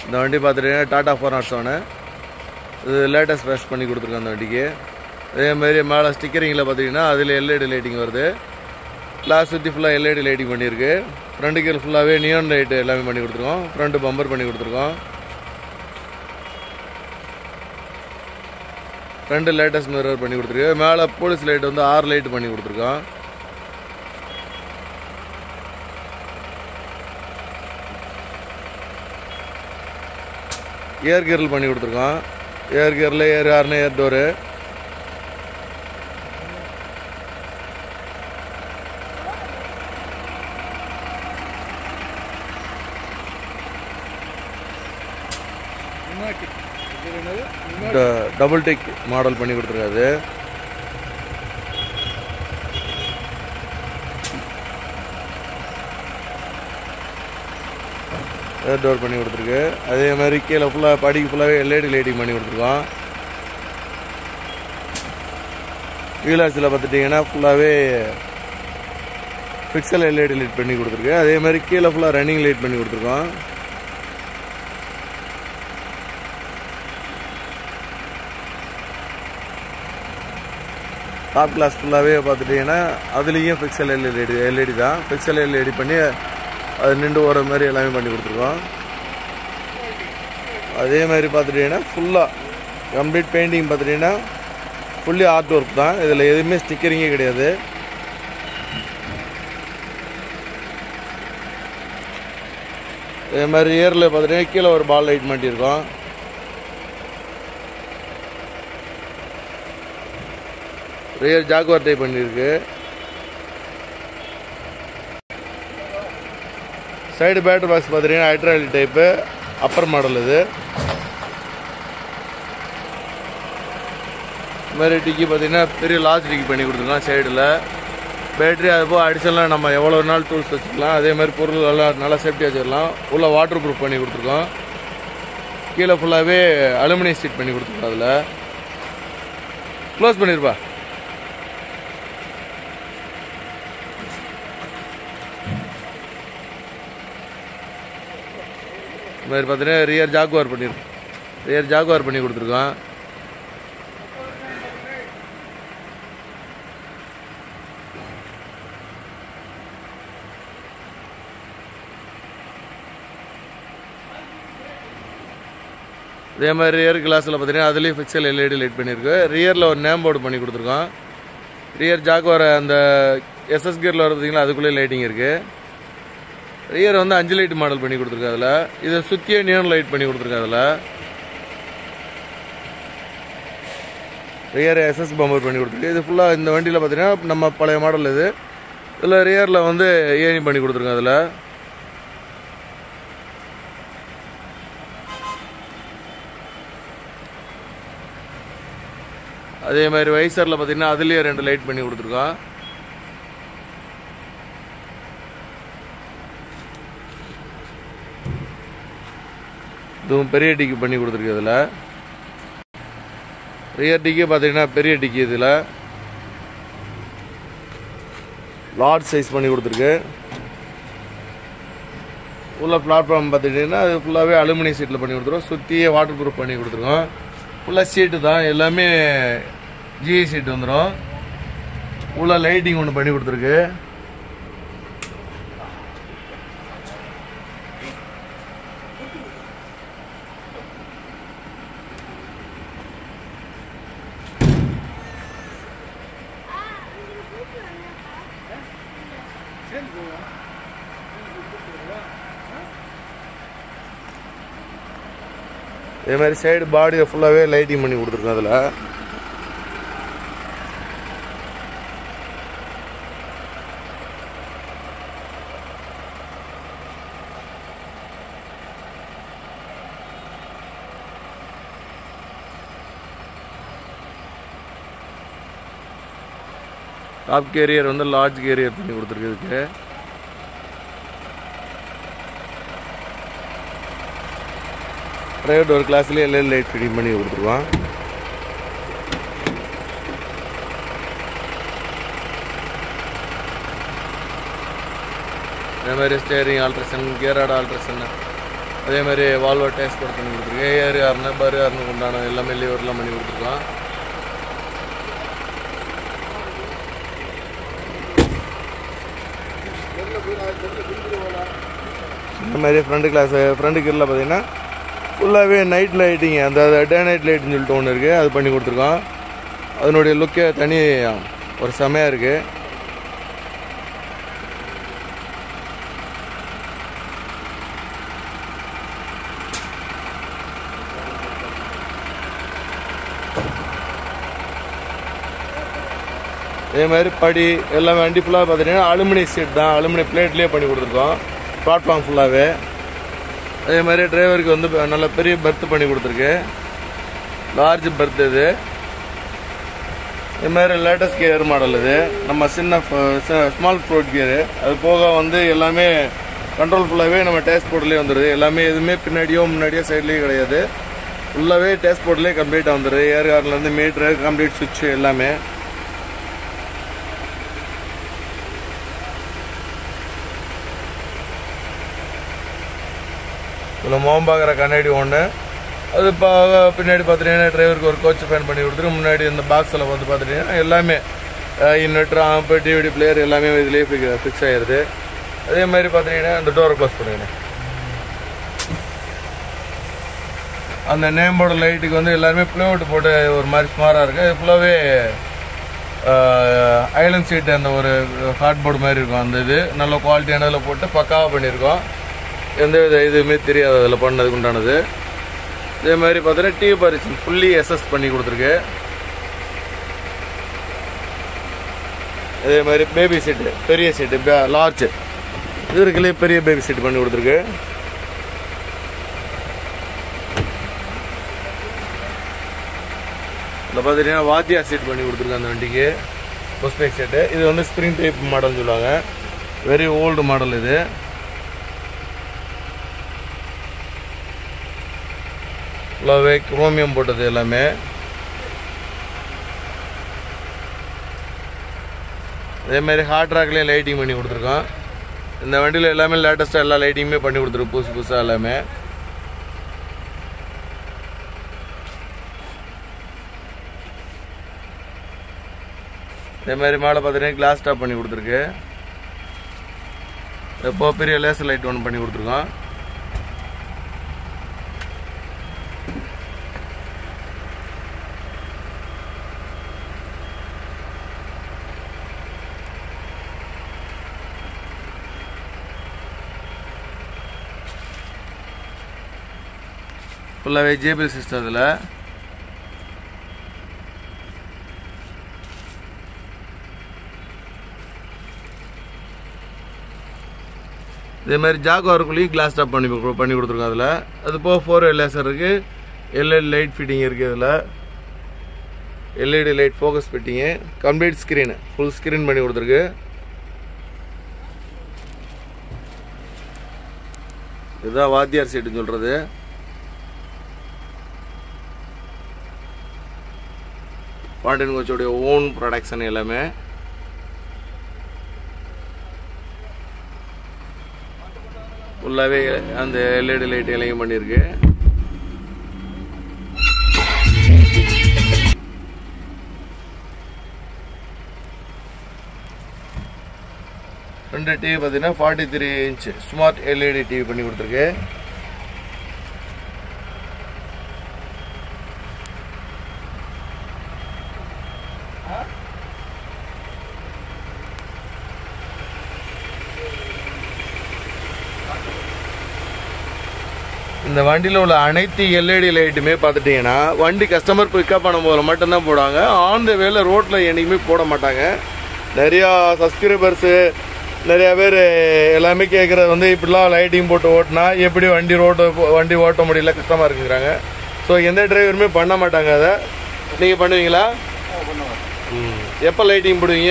இந்த வண்டி பார்த்துட்டீங்கன்னா டாடா ஃபோர் நாட் செவனு இது லேட்டஸ்ட் பேஸ் பண்ணி கொடுத்துருக்கோம் அந்த வண்டிக்கு அதே மாதிரி மேலே ஸ்டிக்கரிங்கில் பார்த்தீங்கன்னா அதில் எல்இடி லைட்டிங் வருது கிளாஸ் சுற்றி ஃபுல்லாக எல்இடி லைட்டிங் பண்ணியிருக்கு ஃப்ரண்ட் கீழ் ஃபுல்லாகவே நியான் லைட் எல்லாமே பண்ணி கொடுத்துருக்கோம் ஃப்ரண்ட் பம்பர் பண்ணி கொடுத்துருக்கோம் ஃப்ரண்ட் லேட்டஸ்ட் மிரர் பண்ணி கொடுத்துருக்கு மேலே போலீஸ் லைட் வந்து ஆறு லைட் பண்ணி கொடுத்துருக்கோம் ஏர் கியரில் பண்ணி கொடுத்துருக்கோம் ஏர் கியரில் ஏர் ஆறுனு air door double deck model பண்ணி கொடுத்துருக்காது ஏர் டோர் பண்ணி கொடுத்துருக்கு அதே மாதிரி கீழே ஃபுல்லாக படிக்கு ஃபுல்லாகவே எல்இடி லைட்டிங் பண்ணி கொடுத்துருக்கோம் வீலாஸில் பார்த்துட்டிங்கன்னா ஃபுல்லாகவே பிக்சல் எல்இடி லைட் பண்ணி கொடுத்துருக்கு அதே மாதிரி கீழே ஃபுல்லாக ரன்னிங் லைட் பண்ணி கொடுத்துருக்கோம் டாப் கிளாஸ் ஃபுல்லாகவே பார்த்துட்டிங்கன்னா அதுலேயும் பிக்சல் எல்இடி எல்இடி தான் பிக்சல் எல்இடி பண்ணி அது நின்று ஓடுற மாதிரி எல்லாமே பண்ணி கொடுத்துருக்கோம் அதே மாதிரி பார்த்துட்டிங்கன்னா ஃபுல்லாக கம்ப்ளீட் பெயிண்டிங் பார்த்துட்டிங்கன்னா ஃபுல்லி ஆர்ட் ஒர்க் தான் இதில் எதுவுமே ஸ்டிக்கரிங்கே கிடையாது அதே மாதிரி இயரில் பார்த்துட்டிங்கன்னா கீழே ஒரு பால் லைட் மாட்டியிருக்கோம் ரியர் ஜாகுவார் டைப் பண்ணியிருக்கு சைடு பேட்டரி பாக்ஸ் பார்த்துட்டிங்கன்னா ஹைட்ராலிக் டைப்பு அப்பர் மாடல் இது இந்த மாதிரி டிக்கி பார்த்தீங்கன்னா பெரிய லார்ஜ் டிக்கி பண்ணி கொடுத்துருக்கோம் சைடில் பேட்டரி அது போக அடிஷனலாக நம்ம எவ்வளோ நாள் டூல்ஸ் வச்சுக்கலாம் அதே மாதிரி பொருள் எல்லாம் நல்லா சேஃப்டியாக வச்சுக்கலாம் உள்ள வாட்டர் ப்ரூஃப் பண்ணி கொடுத்துருக்கோம் கீழே ஃபுல்லாகவே அலுமினியம் ஸ்டீட் பண்ணி கொடுத்துருக்கோம் அதில் க்ளோஸ் பண்ணிருப்பா இந்த மாதிரி பார்த்தீங்கன்னா ரியர் ஜாகுவார் பண்ணியிருக்கோம் ரியர் ஜாகுவார் பண்ணி கொடுத்துருக்கோம் இதே மாதிரி ரியர் கிளாஸில் பார்த்தீங்கன்னா அதுலேயும் பிக்சல் எல்இடி லைட் பண்ணியிருக்கு ரியரில் ஒரு நேம் போர்டு பண்ணி கொடுத்துருக்கோம் ரியர் ஜாகுவார் அந்த எஸ்எஸ் கியரில் வர பார்த்தீங்களா அதுக்குள்ளே லைட்டிங் இருக்குது ரியர் வந்து அஞ்சு லைட் மாடல் பண்ணி கொடுத்துருக்கு அதில் இதை சுற்றியே நியன் லைட் பண்ணி கொடுத்துருக்கு அதில் ரியர் எஸ்எஸ் பம்பர் பண்ணி கொடுத்துருக்கு இது ஃபுல்லாக இந்த வண்டியில் பார்த்தீங்கன்னா நம்ம பழைய மாடல் இது இதில் ரியரில் வந்து ஏணி பண்ணி கொடுத்துருக்கோம் அதில் அதே மாதிரி வைசரில் பார்த்தீங்கன்னா அதுலேயே ரெண்டு லைட் பண்ணி கொடுத்துருக்கோம் இதுவும் பெரிய டிக்கி பண்ணி கொடுத்துருக்கு இதில் ரியர் டிக்கி பார்த்தீங்கன்னா பெரிய டிக்கி இதில் லார்ஜ் சைஸ் பண்ணி கொடுத்துருக்கு உள்ள பிளாட்ஃபார்ம் பார்த்துக்கிட்டிங்கன்னா அது ஃபுல்லாகவே அலுமினியம் சீட்டில் பண்ணி கொடுத்துருக்கோம் சுற்றியே வாட்டர் ப்ரூஃப் பண்ணி கொடுத்துருக்கோம் ஃபுல்லாக சீட்டு தான் எல்லாமே ஜிஐ சீட் வந்துடும் உள்ள லைட்டிங் ஒன்று பண்ணி கொடுத்துருக்கு இதே மாதிரி சைடு பாடியை ஃபுல்லாகவே லைட்டிங் பண்ணி கொடுத்துருக்கோம் அதில் டாப் கேரியர் வந்து லார்ஜ் கேரியர் பண்ணி கொடுத்துருக்கு இதுக்கு ப்ரைவேட் ஒரு கிளாஸ்லேயே எல்எல் லைட் ஃபிட்டிங் பண்ணி கொடுத்துருவான் அதே மாதிரி ஸ்டேரிங் ஆல்ட்ரேஷன் கியர் ஆட் ஆல்ட்ரேஷன் அதே மாதிரி வால்வோ டேஸ்ட் போர்ட் பண்ணி கொடுத்துருக்கேன் ஏர் ஆறுனு பர் ஆறுனு உண்டான எல்லாமே லிவர்லாம் பண்ணி கொடுத்துருக்கோம் இந்த மாதிரி ஃப்ரண்ட் கிளாஸ் ஃப்ரண்ட் கிரில் பார்த்தீங்கன்னா ஃபுல்லாகவே நைட் லைட்டிங் அந்த டே நைட் லைட்னு சொல்லிட்டு ஒன்று இருக்குது அது பண்ணி கொடுத்துருக்கோம் அதனுடைய லுக்கே தனி ஒரு செமையாக இருக்குது இதே மாதிரி படி எல்லாமே வண்டி ஃபுல்லாக பார்த்தீங்கன்னா அலுமினியம் சீட் தான் அலுமினியம் பிளேட்லேயே பண்ணி கொடுத்துருக்கோம் பிளாட்ஃபார்ம் ஃபுல்லாகவே அதே மாதிரி டிரைவருக்கு வந்து நல்ல பெரிய பெர்த் பண்ணி கொடுத்துருக்கு லார்ஜ் பெர்த் இது இது மாதிரி லேட்டஸ்ட் கியர் மாடல் இது நம்ம சின்ன ஸ்மால் ஃப்ரூட் கியரு அது போக வந்து எல்லாமே கண்ட்ரோல் ஃபுல்லாகவே நம்ம டேஸ்ட் போர்ட்லேயே வந்துடுது எல்லாமே எதுவுமே பின்னாடியோ முன்னாடியோ சைட்லேயும் கிடையாது ஃபுல்லாகவே டேஸ்ட் போர்ட்லேயே கம்ப்ளீட்டாக வந்துடுது ஏர் கார்லேருந்து மீட்ரு கம்ப்ளீட் சுவிட்ச் எல்லாமே இதில் முகம் பார்க்குற கண்ணாடி ஒன்று அது இப்போ பின்னாடி பார்த்துட்டீங்கன்னா டிரைவருக்கு ஒரு கோச் ஃபேன் பண்ணி கொடுத்துரு முன்னாடி இந்த பாக்ஸில் வந்து பார்த்துட்டீங்கன்னா எல்லாமே இன்வெர்டர் ஆம்பு டிவிடி பிளேயர் எல்லாமே இதுலேயே ஃபிக்ஸ் ஆயிடுது அதே மாதிரி பார்த்துட்டீங்கன்னா இந்த டோரை க்ளோஸ் பண்ணுங்க அந்த நேம் போர்டு லைட்டுக்கு வந்து எல்லாருமே ப்ளேவுட் போட்டு ஒரு மாதிரி ஸ்மாராக இருக்குது ஃபுல்லாகவே ஐலண்ட் சீட் அந்த ஒரு ஹார்ட் போர்டு மாதிரி இருக்கும் அந்த இது நல்ல குவாலிட்டியானதில் போட்டு பக்காவாக பண்ணியிருக்கோம் எந்த வித இதுவுமே தெரியாது அதில் பண்ணதுக்கு உண்டானது இதே மாதிரி பார்த்தீங்கன்னா டிவி பரிசன் ஃபுல்லி எஸ்எஸ் பண்ணி கொடுத்துருக்கு இதே மாதிரி பேபி சீட்டு பெரிய சீட்டு லார்ஜ் இது இருக்குல்லே பெரிய பேபி சீட் பண்ணி கொடுத்துருக்கு இதில் பார்த்தீங்கன்னா வாத்தியா சீட் பண்ணி கொடுத்துருக்கு அந்த வண்டிக்கு பொஸ்பேக் செட்டு இது வந்து ஸ்ப்ரிங் டைப் மாடல்னு சொல்லுவாங்க வெரி ஓல்டு மாடல் இது ஃபுல்லாகவே குரோமியம் போட்டது எல்லாமே அதே மாதிரி ஹார்ட் ராக்லேயும் லைட்டிங் பண்ணி கொடுத்துருக்கோம் இந்த வண்டியில் எல்லாமே லேட்டஸ்ட்டாக எல்லா லைட்டிங்குமே பண்ணி கொடுத்துருக்கு புதுசு புதுசாக எல்லாமே இதே மாதிரி மேலே பார்த்தீங்கன்னா கிளாஸ் டாப் பண்ணி கொடுத்துருக்கு இப்போ பெரிய லேசர் லைட் ஒன்று பண்ணி கொடுத்துருக்கோம் ஃபுல்லாகவே ஜேபிஎல் சிஸ்டம் இதில் இதே மாதிரி ஜாகுவாருக்குள்ளேயும் கிளாஸ் டாப் பண்ணி கொடு- பண்ணி கொடுத்துருக்கோம் அதில் அது போக ஃபோர் லேசர் இருக்குது எல்இடி லைட் ஃபிட்டிங் இருக்குது இதில் LED light focus fitting complete screen full screen பண்ணி கொடுத்துருக்கு இதுதான் வாத்தியார் சீட்டுன்னு சொல்கிறது பாண்டியன் கோச்சோடைய ஓன் ப்ரொடக்ஷன் எல்லாமே ஃபுல்லாகவே அந்த எல்இடி லைட் எல்லாம் பண்ணியிருக்கு ரெண்டு டிவி பார்த்தீங்கன்னா forty three inch smart LED TV பண்ணி கொடுத்துருக்கு இந்த வண்டியில் உள்ள அனைத்து எல்இடி லைட்டுமே பார்த்துட்டிங்கன்னா வண்டி கஸ்டமர் பிக்கப் பண்ணும்போது மட்டும்தான் போடுவாங்க ஆன் த வேல ரோட்டில் என்றைக்குமே போட மாட்டாங்க நிறையா சப்ஸ்கிரைபர்ஸு நிறையா பேர் எல்லாமே கேட்குறது வந்து இப்படிலாம் லைட்டிங் போட்டு ஓட்டினா எப்படி வண்டி ரோட்டு வண்டி ஓட்ட முடியல கஷ்டமாக இருக்குங்கிறாங்க ஸோ எந்த டிரைவருமே பண்ண மாட்டாங்க அதை நீங்கள் பண்ணுவீங்களா ம் எப்போ லைட்டிங் போடுவீங்க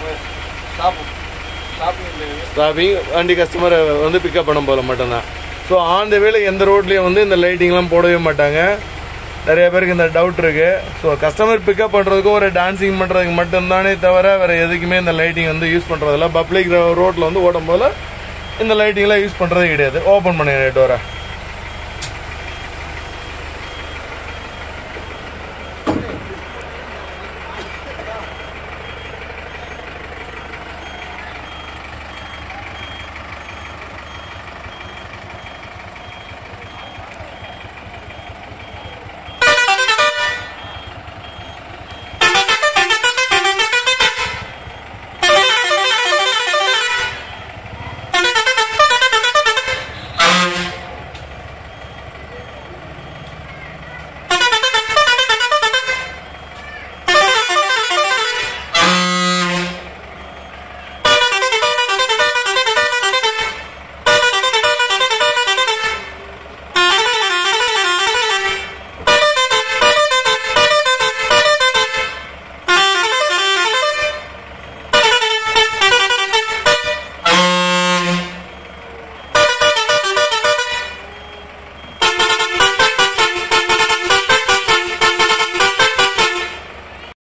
ஸ்டாப்பிங் வண்டி கஸ்டமரை வந்து பிக்கப் பண்ண போல மட்டும்தான் ஸோ ஆன் த வேலை எந்த ரோட்லேயும் வந்து இந்த லைட்டிங்லாம் போடவே மாட்டாங்க நிறைய பேருக்கு இந்த டவுட் இருக்கு ஸோ கஸ்டமர் பிக்கப் பண்ணுறதுக்கும் ஒரு டான்சிங் பண்ணுறதுக்கு மட்டும்தானே தவிர வேறு எதுக்குமே இந்த லைட்டிங் வந்து யூஸ் பண்ணுறதில்ல பப்ளிக் ரோட்டில் வந்து ஓடும் போல இந்த லைட்டிங்லாம் யூஸ் பண்ணுறதே கிடையாது ஓப்பன் பண்ணிடுறேன் டோரை